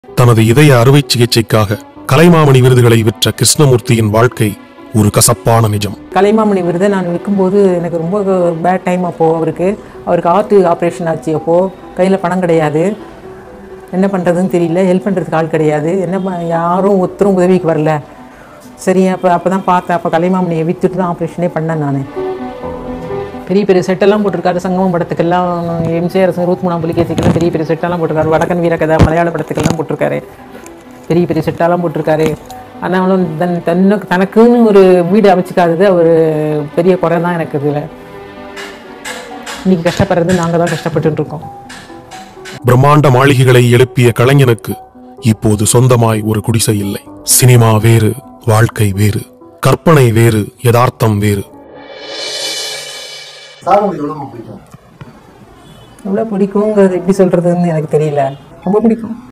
தனது இதய அறுவை சிகிச்சைக்காக கலைமாமணி விருதுகளை விற்ற கிருஷ்ணமூர்த்தியின் வாழ்க்கை ஒரு கசப்பான நிஜம் கலைமாமணி விருதை நான் விற்கும்போது எனக்கு ரொம்ப பேட் டைம் அப்போது அவருக்கு அவருக்கு ஹார்ட் ஆப்ரேஷன் ஆச்சு அப்போது கையில் பணம் கிடையாது என்ன பண்ணுறதுன்னு தெரியல ஹெல்ப் பண்ணுறதுக்கு ஆள் கிடையாது என்ன ப- யாரும் ஒருத்தரும் உதவிக்கு வரல சரி அப்போ அப்போ தான் பார்த்தேன் அப்போ கலைமாமணியை விற்றுட்டு தான் ஆப்ரேஷனே பண்ணேன் நான் பெரிய பெரிய செட்டெல்லாம் போட்டிருக்காரு சங்கமம் படத்துக்கெல்லாம் எம்ஜிஆர் இருபத்தி மூணாம் புலிகேசிக்கெல்லாம் பெரிய பெரிய செட்டெல்லாம் போட்டிருக்காரு வடக்கன் வீரகதை மலையாள படத்துக்கெல்லாம் போட்டிருக்காரு பெரிய பெரிய செட்டெல்லாம் போட்டிருக்காரு ஆனாலும் தன் தன்னுக்கு தனக்குன்னு ஒரு வீடு அமைச்சிக்காதது ஒரு பெரிய குறை தான் எனக்கு இதில் இன்னைக்கு கஷ்டப்படுறது நாங்கள் தான் கஷ்டப்பட்டுட்டு இருக்கோம் பிரம்மாண்ட மாளிகைகளை எழுப்பிய கலைஞனுக்கு இப்போது சொந்தமாய் ஒரு குடிசை இல்லை சினிமா வேறு வாழ்க்கை வேறு கற்பனை வேறு யதார்த்தம் வேறு சார் உங்களுக்கு எவ்வளோ பிடிக்கும் எவ்வளோ பிடிக்குங்கிறது எப்படி சொல்கிறதுன்னு எனக்கு தெரியல ரொம்ப பிடிக்கும்